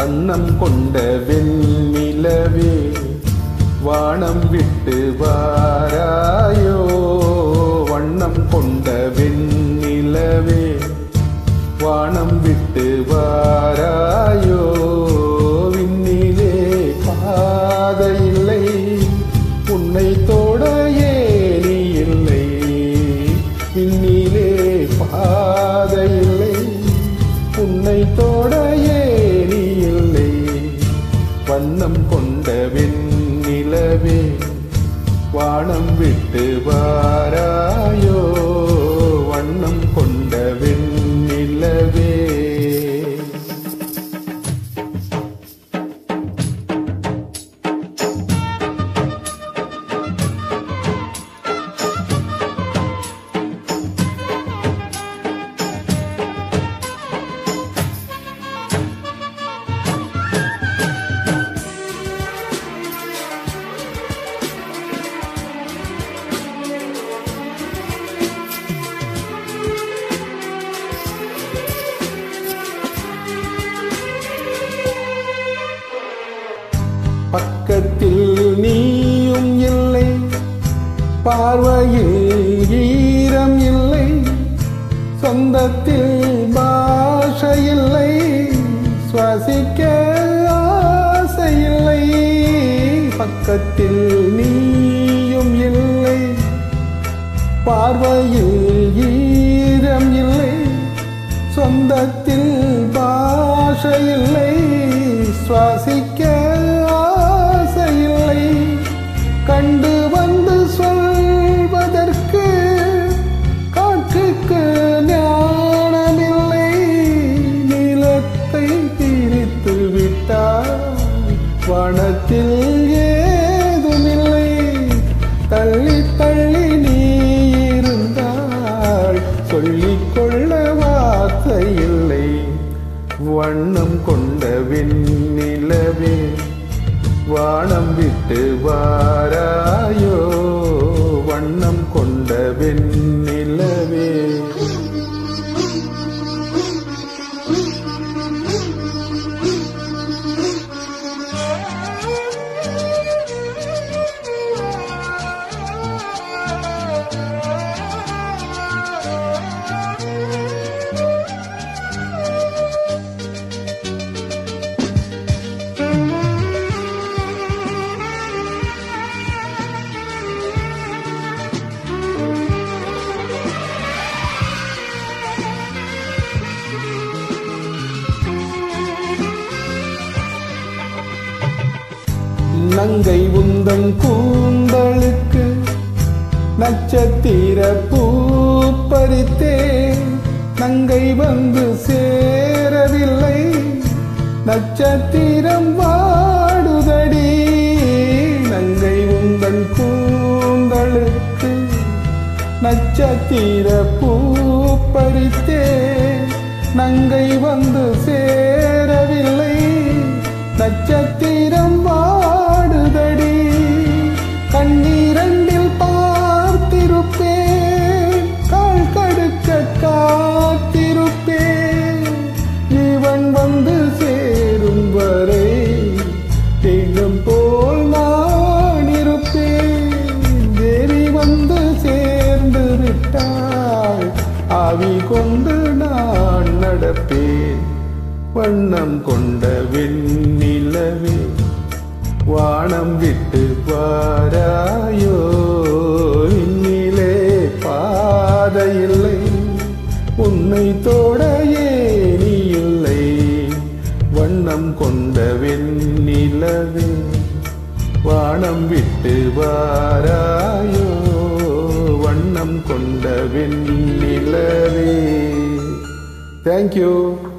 வண்ணம் கொண்ட வெண்ணிலவே வானம் விட்டு வாராயோ வண்ணம் கொண்ட வெண்ணிலவே வானம் விட்டு வாராயோ விண்ணிலே பாதை இல்லை உன்னை தோட ஏறி இல்லை விண்ணிலே பாதை இல்லை உன்னை தோட ஏறி இல்லை வண்ணம் கொண்ட வெண்ணிலவே வானம் விட்டு வாராயோ வண்ணம் கொண்ட வெண்ணிலவே பக்கத்தில் நீயும் இல்லை பார்வையில் ஈரம் இல்லை சொந்தத்தில் பாஷை இல்லை சுவாசிக்க ஆசை இல்லை பக்கத்தில் நீயும் இல்லை பார்வையில் ஈரம் இல்லை சொந்தத்தில் பாஷை இல்லை சுவாசிக்க ஆசை இல்லை கண்டு வந்து சொல்வதற்கு காற்றுக்கு ஞானமில்லை நிலத்தை பிரித்து விட்டார் வனத்தில் ஏதுமில்லை தள்ளி தள்ளி நீ இருந்தால் சொல்லிக்கொள்ள வார்த்தை இல்லை வண்ணம் கொண்ட வெண்ணிலவே வானம் விட்டு வாராயோ வண்ணம் கொண்ட வெண்ணிலவே நங்கை உந்தன் கூந்தலுக்கு நட்சத்திர பூ பறித்தேன் நங்கை வந்து சேரவில்லை நட்சத்திரம் வாடுதடி நங்கை உந்தன் கூந்தலுக்கு நட்சத்திர பூ பறித்தேன் நங்கை வந்து சேரவில்லை நட்சத்திரம் வாடுதடி கண்ணீரண்டில் பார்த்திருப்பேன் கால் கடுக்க காத்திருப்பேன் இவன் வந்து சேரும் வரை தினம் போல் நான் இருப்பேன் தேவி வந்து சேர்ந்து விட்டாள் ஆவி கொண்டு நான் நடப்பேன் வண்ணம் கொண்ட வெண்ணிலவே வானம் விட்டு பாராயோ இன்னிலே பாதையில்லை உன்னை தோட ஏனி இல்லை வண்ணம் கொண்ட வெண்ணிலவே வானம் விட்டு வாராயோ வண்ணம் கொண்ட வெண்ணிலவே தேங்க்யூ